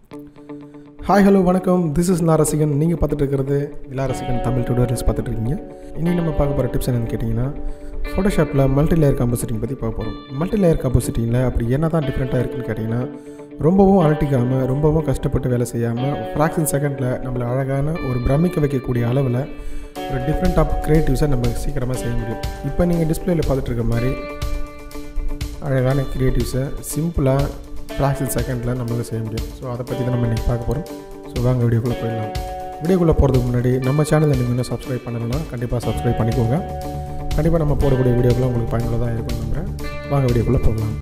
hi hello வணக்கம் this is Rasigan நீங்கள் பார்த்துட்டு இருக்கிறது ரசிகன் தமிழ் டியூட்டோரியல்ஸ் பார்த்துட்டு இருக்கீங்க இனி நம்ம பார்க்க போகிற டிப்ஸ் என்னென்னு கேட்டிங்கன்னா ஃபோட்டோஷாப்பில் மல்டி லேயர் காம்போசிட்டிங் பற்றி பார்க்க போகிறோம் மல்டி லேயர் காம்போசிட்டிங்கில் அப்படி என்ன தான் டிஃப்ரெண்ட்டாக இருக்குன்னு கேட்டிங்கன்னா ரொம்பவும் அழட்டிக்காமல் ரொம்பவும் கஷ்டப்பட்டு வேலை செய்யாமல் ஃப்ராக்ஷன் செகண்டில் நம்மளை அழகான ஒரு பிரமிக்க வைக்கக்கூடிய அளவில் ஒரு டிஃப்ரெண்ட் ஆஃப் க்ரியேட்டிவ்ஸை நம்ம சீக்கிரமாக செய்ய முடியும் இப்போ நீங்கள் டிஸ்பிளேயில் பார்த்துட்டு இருக்க மாதிரி அழகான க்ரியேட்டிவ்ஸை சிம்பிளாக ஃப்ராக்ஷன் செகண்டில் நம்மளால் செய்ய முடியும் ஸோ அதை பற்றி தான் நம்ம இன்றைக்கி பார்க்க போகிறோம் ஸோ வாங்க வீடியோக்குள்ளே போயிடலாம் வீடியோக்குள்ளே போகிறதுக்கு முன்னாடி நம்ம சேனலை நீங்கள் இன்னும் சப்ஸ்கிரைப் பண்ணணும்னா கண்டிப்பாக சப்ஸ்கிரைப் பண்ணிக்கோங்க கண்டிப்பாக நம்ம போடக்கூடிய வீடியோக்குள்ள உங்களுக்கு பயனுள்ளதாக இருக்கும் நம்புகிறேன் வாங்க வீடியோக்குள்ளே போகலாம்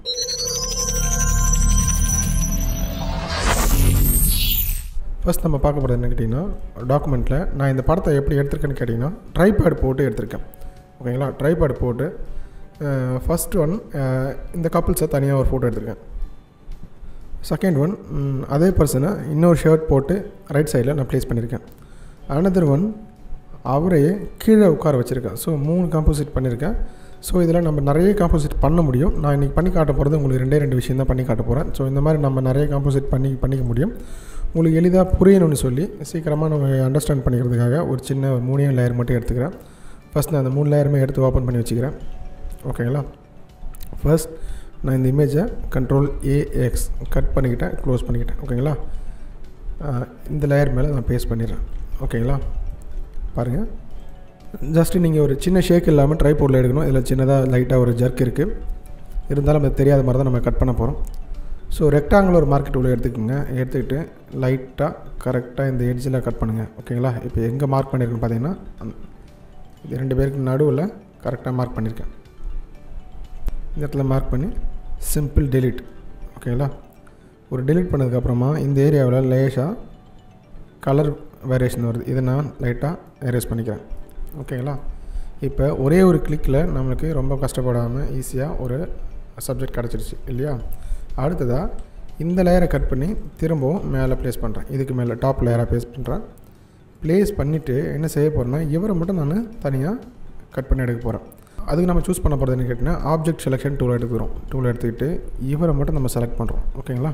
ஃபஸ்ட் நம்ம பார்க்க போகிறது என்ன கேட்டிங்கன்னா டாக்குமெண்ட்டில் நான் இந்த படத்தை எப்படி எடுத்திருக்கேன்னு கேட்டிங்கன்னா ட்ரைபேட் போட்டு எடுத்திருக்கேன் ஓகேங்களா ட்ரைபேட் போட்டு ஃபஸ்ட் ஒன் இந்த கப்புள்ஸை தனியாக ஒரு ஃபோட்டோ எடுத்திருக்கேன் செகண்ட் ஒன் அதே பர்சனை இன்னொரு ஷர்ட் போட்டு ரைட் சைடில் நான் ப்ளேஸ் பண்ணியிருக்கேன் அனதர் ஒன் அவரையே கீழே உட்கார வச்சுருக்கேன் ஸோ மூணு காம்போசிட் பண்ணியிருக்கேன் ஸோ இதில் நம்ம நிறைய காம்போசிட் பண்ண முடியும் நான் இன்றைக்கி பண்ணி காட்ட போகிறது உங்களுக்கு ரெண்டே ரெண்டு விஷயம் தான் பண்ணி காட்ட போகிறேன் ஸோ இந்த மாதிரி நம்ம நிறைய காம்போசிட் பண்ணி பண்ணிக்க முடியும் உங்களுக்கு எளிதாக புரியணும்னு சொல்லி சீக்கிரமாக நம்ம அண்டர்ஸ்டாண்ட் பண்ணிக்கிறதுக்காக ஒரு சின்ன ஒரு மூணே லேயர் மட்டும் எடுத்துக்கிறேன் ஃபஸ்ட் நான் அந்த மூணு லேயருமே எடுத்து ஓப்பன் பண்ணி வச்சுக்கிறேன் ஓகேங்களா ஃபர்ஸ்ட் நான் இந்த இமேஜை கண்ட்ரோல் ஏஎக்ஸ் கட் பண்ணிக்கிட்டேன் க்ளோஸ் பண்ணிக்கிட்டேன் ஓகேங்களா இந்த லேயர் மேலே நான் பேஸ்ட் பண்ணிடுறேன் ஓகேங்களா பாருங்கள் ஜஸ்ட்டு நீங்கள் ஒரு சின்ன ஷேக் இல்லாமல் ட்ரை போர்டில் எடுக்கணும் இதில் சின்னதாக லைட்டாக ஒரு ஜர்க் இருக்குது இருந்தாலும் அது தெரியாத மாதிரி தான் நம்ம கட் பண்ண போகிறோம் ஸோ ரெக்டாங்குலர் மார்க்கெட் உள்ள எடுத்துக்கோங்க எடுத்துக்கிட்டு லைட்டாக கரெக்டாக இந்த எட்ஜில் கட் பண்ணுங்கள் ஓகேங்களா இப்போ எங்கே மார்க் பண்ணியிருக்கேன்னு பார்த்தீங்கன்னா இது ரெண்டு பேருக்கு நடுவில் கரெக்டாக மார்க் பண்ணியிருக்கேன் இந்த இடத்துல மார்க் பண்ணி சிம்பிள் டெலிட் ஓகேங்களா ஒரு டெலிட் பண்ணதுக்கப்புறமா இந்த ஏரியாவில் லேஷாக கலர் வேரியேஷன் வருது இதை நான் லைட்டாக எரேஸ் பண்ணிக்கிறேன் ஓகேங்களா இப்போ ஒரே ஒரு கிளிக்கில் நம்மளுக்கு ரொம்ப கஷ்டப்படாமல் ஈஸியாக ஒரு சப்ஜெக்ட் கிடச்சிருச்சு இல்லையா அடுத்ததாக இந்த லேயரை கட் பண்ணி திரும்பவும் மேலே ப்ளேஸ் பண்ணுறேன் இதுக்கு மேலே டாப் லேயராக ப்ளேஸ் பண்ணுறேன் ப்ளேஸ் பண்ணிவிட்டு என்ன செய்ய போகிறேன்னா இவரை மட்டும் நான் தனியாக கட் பண்ணி எடுக்க போகிறேன் அதுக்கு நம்ம சூஸ் பண்ண போகிறது என்ன கேட்டிங்கன்னா ஆப்ஜெக்ட் செலெக்ஷன் டூல் எடுத்துக்கிறோம் டூல் எடுத்துக்கிட்டு இவரை மட்டும் நம்ம செலக்ட் பண்ணுறோம் ஓகேங்களா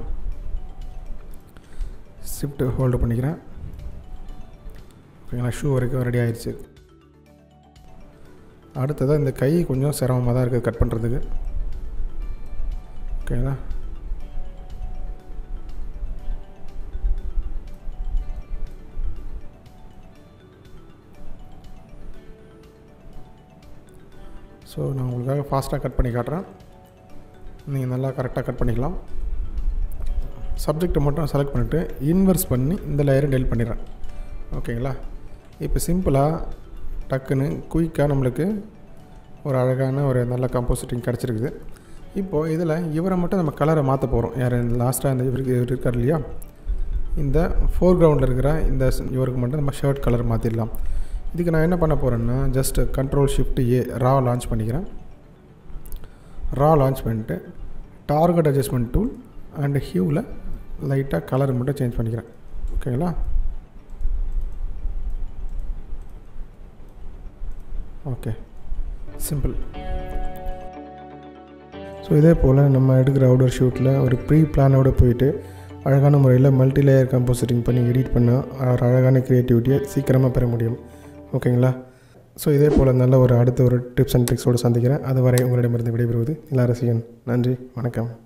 ஷிஃப்ட் ஹோல்டு பண்ணிக்கிறேன் ஓகேங்களா ஷூ வரைக்கும் ரெடி ஆயிடுச்சு அடுத்ததாக இந்த கை கொஞ்சம் சிரமமாக தான் இருக்குது கட் பண்ணுறதுக்கு ஓகேங்களா ஸோ நான் உங்களுக்காக ஃபாஸ்ட்டாக கட் பண்ணி காட்டுறேன் நீங்கள் நல்லா கரெக்டாக கட் பண்ணிக்கலாம் சப்ஜெக்டை மட்டும் செலக்ட் பண்ணிவிட்டு இன்வெர்ஸ் பண்ணி இந்த லேயரை டெல் பண்ணிடுறேன் ஓகேங்களா இப்போ சிம்பிளாக டக்குன்னு குயிக்காக நம்மளுக்கு ஒரு அழகான ஒரு நல்ல கம்போசிட்டிங் கிடச்சிருக்குது இப்போது இதில் இவரை மட்டும் நம்ம கலரை மாற்ற போகிறோம் யார் லாஸ்ட்டாக இந்த இவருக்கு இவர் இருக்கார் இல்லையா இந்த ஃபோர் கிரவுண்டில் இருக்கிற இந்த இவருக்கு மட்டும் நம்ம ஷர்ட் கலர் மாற்றிடலாம் இதுக்கு நான் என்ன பண்ண போகிறேன்னா just control shift A raw launch பண்ணிக்கிறேன் ரா லான்ச் பண்ணிட்டு டார்கெட் அட்ஜஸ்ட்மெண்ட் டூல் அண்டு ஹியூவில் லைட்டாக கலர் மட்டும் சேஞ்ச் பண்ணிக்கிறேன் ஓகேங்களா ஓகே சிம்பிள் ஸோ இதே போல் நம்ம எடுக்கிற அவுடோர் ஷூட்டில் ஒரு ப்ரீ பிளானோடு போயிட்டு அழகான முறையில் மல்டி லேயர் கம்போசிட்டிங் பண்ணி எடிட் பண்ணால் ஒரு அழகான க்ரியேட்டிவிட்டியை சீக்கிரமாக பெற முடியும் ஓகேங்களா ஸோ இதே போல் நல்ல ஒரு அடுத்த ஒரு டிப்ஸ் அண்ட் ட்ரிக்ஸோடு சந்திக்கிறேன் அதுவரை உங்களிடமிருந்து விடைபெறுவது எல்லா ரசிகன் நன்றி வணக்கம்